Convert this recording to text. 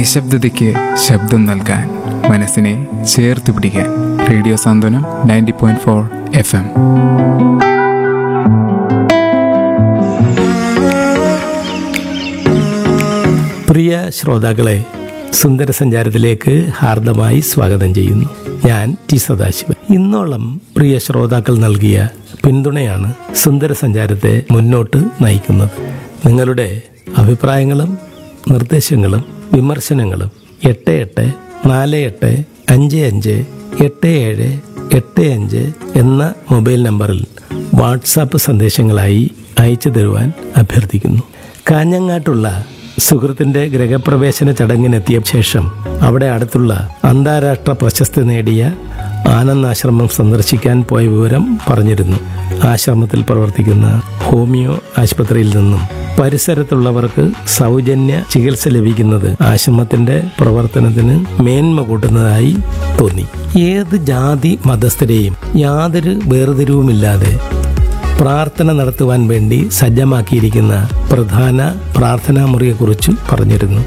നിശബ്ദതയ്ക്ക് ശബ്ദം നൽകാൻ മനസ്സിനെ ചേർത്ത് പിടിക്കാൻ radio Santhwanam ninety point four F M പ്രിയ ശ്രോതാക്കളെ സുന്ദര സഞ്ചാരത്തിലേക്ക് ഹാർദമായി സ്വാഗതം ചെയ്യുന്നു ഞാൻ ടി സദാശിവൻ ഇന്നോളം പ്രിയ ശ്രോതാക്കൾ നൽകിയ പിന്തുണയാണ് സുന്ദര സഞ്ചാരത്തെ മുന്നോട്ട് നയിക്കുന്നത് നിങ്ങളുടെ അഭിപ്രായങ്ങളും നിർദ്ദേശങ്ങളും വിമർശനങ്ങളും എട്ട് എട്ട് നാല് എട്ട് അഞ്ച് അഞ്ച് എട്ട് ഏഴ് എട്ട് അഞ്ച് എന്ന മൊബൈൽ നമ്പറിൽ വാട്സാപ്പ് സന്ദേശങ്ങളായി അയച്ചു തരുവാൻ അഭ്യർത്ഥിക്കുന്നു കാഞ്ഞങ്ങാട്ടുള്ള സുഹൃത്തിന്റെ ഗൃഹപ്രവേശന ചടങ്ങിനെത്തിയ ശേഷം അവിടെ അടുത്തുള്ള അന്താരാഷ്ട്ര പ്രശസ്തി നേടിയ ആനന്ദാശ്രമം സന്ദർശിക്കാൻ പോയ വിവരം പറഞ്ഞിരുന്നു ആശ്രമത്തിൽ പ്രവർത്തിക്കുന്ന ഹോമിയോ ആശുപത്രിയിൽ നിന്നും പരിസരത്തുള്ളവർക്ക് സൗജന്യ ചികിത്സ ലഭിക്കുന്നത് ആശ്രമത്തിന്റെ പ്രവർത്തനത്തിന് മേന്മ കൂട്ടുന്നതായി തോന്നി ഏത് ജാതി മതസ്ഥരെയും യാതൊരു വേർതിരിവുമില്ലാതെ പ്രാർത്ഥന നടത്തുവാൻ വേണ്ടി സജ്ജമാക്കിയിരിക്കുന്ന പ്രധാന പ്രാർത്ഥനാ മുറിയെക്കുറിച്ചും പറഞ്ഞിരുന്നു